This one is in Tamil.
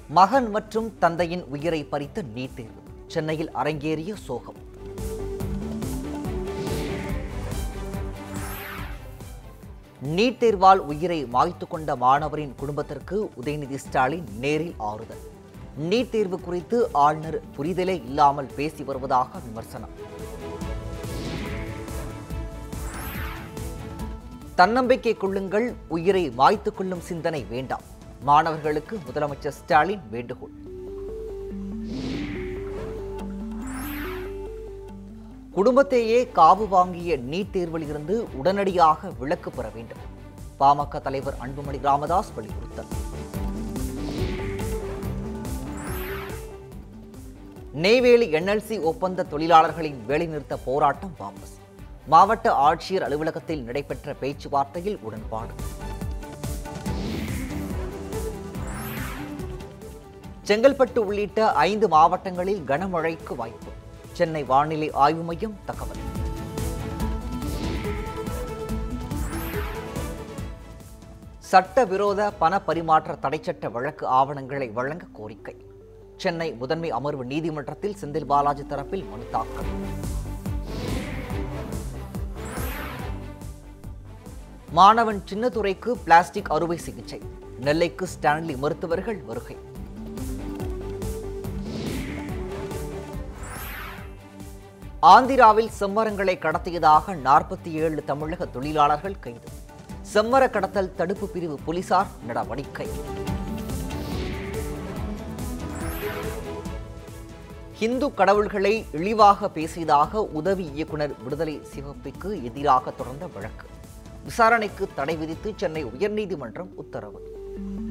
மகன் மற்றும் தந்தையின் உயிரை பறித்த நீட் தேர்வு சென்னையில் அரங்கேறிய சோகம் நீட் தேர்வால் உயிரை மாய்த்து கொண்ட மாணவரின் குடும்பத்திற்கு உதயநிதி ஸ்டாலின் நேரில் ஆறுதல் நீட் தேர்வு குறித்து ஆளுநர் புரிதலே இல்லாமல் பேசி வருவதாக விமர்சனம் தன்னம்பிக்கை கொள்ளுங்கள் உயிரை மாய்த்து கொள்ளும் சிந்தனை வேண்டாம் மாணவர்களுக்கு முதலமைச்சர் ஸ்டாலின் வேண்டுகோள் குடும்பத்தையே காவு வாங்கிய நீட் தேர்வில் இருந்து உடனடியாக விலக்கு பெற வேண்டும் பாமக தலைவர் அன்புமணி ராமதாஸ் வலியுறுத்தல் நெய்வேலி என்எல்சி ஒப்பந்த தொழிலாளர்களின் வேலைநிறுத்த போராட்டம் வாபஸ் மாவட்ட ஆட்சியர் அலுவலகத்தில் நடைபெற்ற பேச்சுவார்த்தையில் உடன்பாடு செங்கல்பட்டு உள்ளிட்ட ஐந்து மாவட்டங்களில் கனமழைக்கு வாய்ப்பு சென்னை வானிலை ஆய்வு மையம் தகவல் சட்டவிரோத பண பரிமாற்ற தடைச்சட்ட வழக்கு ஆவணங்களை வழங்க கோரிக்கை சென்னை முதன்மை அமர்வு நீதிமன்றத்தில் செந்தில் பாலாஜி தரப்பில் மனு தாக்கல் மாணவன் சின்னத்துரைக்கு பிளாஸ்டிக் அறுவை சிகிச்சை நெல்லைக்கு ஸ்டான்லி மருத்துவர்கள் வருகை ஆந்திராவில் செம்மரங்களை கடத்தியதாக நாற்பத்தி ஏழு தமிழக தொழிலாளர்கள் கைது செம்மர கடத்தல் தடுப்பு பிரிவு போலீசார் நடவடிக்கை இந்து கடவுள்களை இழிவாக பேசியதாக உதவி இயக்குனர் விடுதலை சிவப்பிக்கு எதிராக தொடர்ந்த வழக்கு விசாரணைக்கு தடை விதித்து சென்னை உயர்நீதிமன்றம் உத்தரவு